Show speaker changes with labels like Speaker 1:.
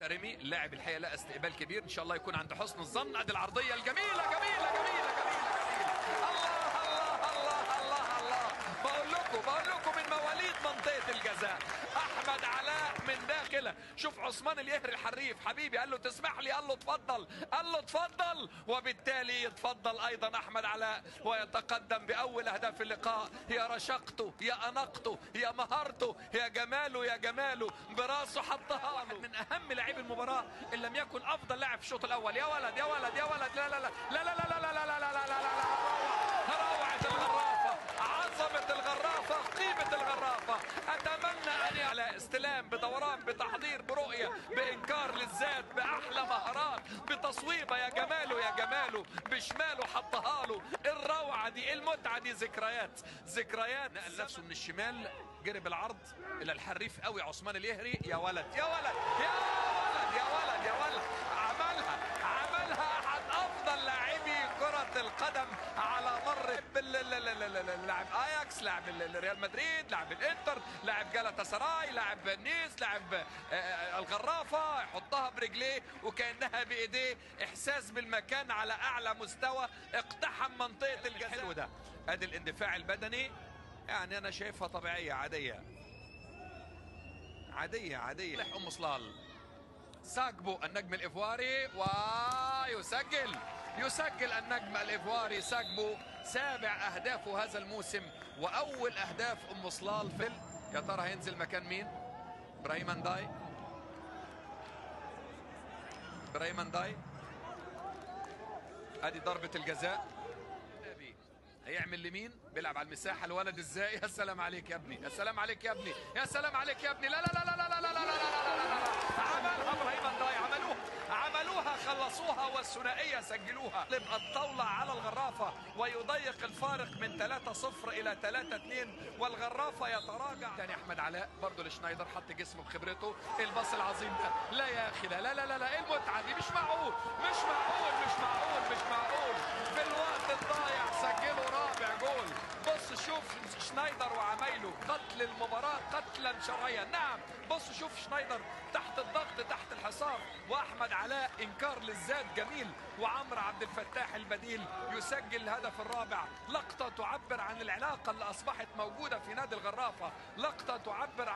Speaker 1: ريمي اللاعب الحقيقه لقى استقبال كبير ان شاء الله يكون عند حسن الظن ادي العرضيه الجميله جميله جميله جميله جميله الله الله الله الله الله بقول لكم بقول لكم من مواليد منطقه الجزاء احمد علاء من داخله شوف عثمان اليهري الحريف حبيبي قال له تسمح لي قال له اتفضل قال له اتفضل وبالتالي يتفضل ايضا احمد علاء ويتقدم باول اهداف اللقاء يا رشقته يا انقته يا مهارته يا جماله يا جماله براسه حطها له من اهم لاعبي المباراه ان لم يكن افضل لاعب في الشوط الاول يا ولد يا ولد يا ولد لا لا لا لا لا لا لا لا لا لا لا لا لا روعه الغرافه عظمه الغرافه قيمه الغرافه اتمنى ان على استلام بدوران بتحضير برؤيه بانكار للذات باحلى مهارات بتصويبه يا جماله يا جماله بشماله حطها له الروعه دي المتعه دي ذكريات ذكريات نقل نفسه من الشمال جرب العرض الى الحريف قوي عثمان اليهري يا ولد يا ولد يا ولد يا ولد يا ولد عملها عملها احد افضل لاعبي كره القدم على مر لاعب اياكس لاعب ريال مدريد لاعب الانتر لاعب جالاتا سراي لاعب نيس لاعب الغرافه يحطها برجليه وكانها بايديه احساس بالمكان على اعلى مستوى اقتحم منطقه الحلو ده ادي الاندفاع البدني يعني انا شايفها طبيعيه عاديه عاديه عاديه لح ام صلال ساكبو النجم الايفواري ويسجل يسجل النجم الايفواري ساكبو سابع اهدافه هذا الموسم واول اهداف ام صلال في يا ترى هينزل مكان مين ابراهيم انداي ابراهيم انداي ادي ضربه الجزاء هيعمل لمين بيلعب على المساحه الولد ازاي يا سلام عليك يا ابني يا سلام عليك يا ابني يا سلام عليك يا ابني لا لا لا لا لا لا لا لا لا لا لا عملها ابراهيم انداي عملوها عملوها خلصوها والثنائيه سجلوها تبقى الطاوله على الغرافه ويضيق الفارق من 3-0 الى 3-2 والغرافه يتراجع تاني احمد علاء برضه لشنايدر حط جسمه بخبرته الباص العظيم ده لا يا اخي لا لا لا لا, لا. ايه المتعه دي مش معقول مش معقول مش معقول مش معقول في الوقت الضايع سجلوا رابع جول بص شوف شنايدر وعمايله قتل المباراة قتلا شرعيا نعم بص شوف شنايدر تحت الضغط تحت الحصار واحمد علاء انكار للذات جميل وعمرو عبد الفتاح البديل يسجل الهدف الرابع لقطة تعبر عن العلاقة اللي اصبحت موجودة في نادي الغرافة لقطة تعبر